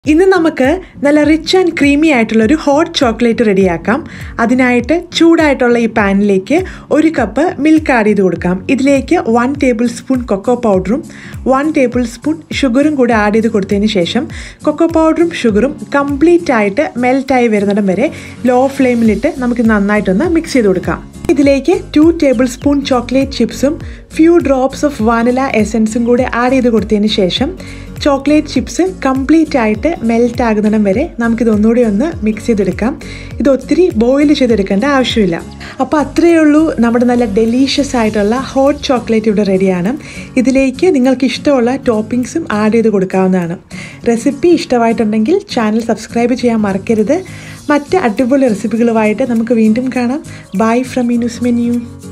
ഇന്ന് നമുക്ക് നല്ല റിച്ച് ആൻഡ് ക്രീമി ആയിട്ടുള്ള ഒരു ഹോട്ട് ചോക്ലേറ്റ് റെഡിയാക്കാം അതിനായിട്ട് ചൂടായിട്ടുള്ള ഈ പാനിലേക്ക് ഒരു കപ്പ് മിൽക്ക് ആഡ് ചെയ്ത് കൊടുക്കാം ഇതിലേക്ക് വൺ ടേബിൾ സ്പൂൺ കൊക്കോ പൗഡറും വൺ ടേബിൾ സ്പൂൺ ഷുഗറും കൂടി ആഡ് ചെയ്ത് കൊടുത്തതിന് ശേഷം കൊക്കോ പൗഡറും ഷുഗറും കംപ്ലീറ്റ് ആയിട്ട് മെൽറ്റായി വരുന്നിടം വരെ ലോ ഫ്ലെയിമിലിട്ട് നമുക്ക് നന്നായിട്ടൊന്ന് മിക്സ് ചെയ്ത് കൊടുക്കാം ഇതിലേക്ക് ടു ടേബിൾ സ്പൂൺ ചോക്ലേറ്റ് ചിപ്സും ഫ്യൂ ഡ്രോപ്സ് ഓഫ് വാനില എസൻസും കൂടി ആഡ് ചെയ്ത് കൊടുത്തതിന് ശേഷം ചോക്ലേറ്റ് ചിപ്സ് കംപ്ലീറ്റ് ആയിട്ട് മെൽറ്റ് ആകുന്നിടം വരെ നമുക്കിത് ഒന്നുകൂടി ഒന്ന് മിക്സ് ചെയ്തെടുക്കാം ഇത് ഒത്തിരി ബോയിൽ ചെയ്തെടുക്കേണ്ട ആവശ്യമില്ല അപ്പോൾ അത്രയേ ഉള്ളൂ നമ്മുടെ നല്ല ഡെലീഷ്യസ് ആയിട്ടുള്ള ഹോട്ട് ചോക്ലേറ്റ് ഇവിടെ റെഡിയാണ് ഇതിലേക്ക് നിങ്ങൾക്ക് ഇഷ്ടമുള്ള ടോപ്പിംഗ്സും ആഡ് ചെയ്ത് കൊടുക്കാവുന്നതാണ് റെസിപ്പി ഇഷ്ടമായിട്ടുണ്ടെങ്കിൽ ചാനൽ സബ്സ്ക്രൈബ് ചെയ്യാൻ മറക്കരുത് മറ്റ് അടിപൊളി റെസിപ്പികളുമായിട്ട് നമുക്ക് വീണ്ടും കാണാം ബൈ ഫ്രം മീനൂസ് മെന്യൂ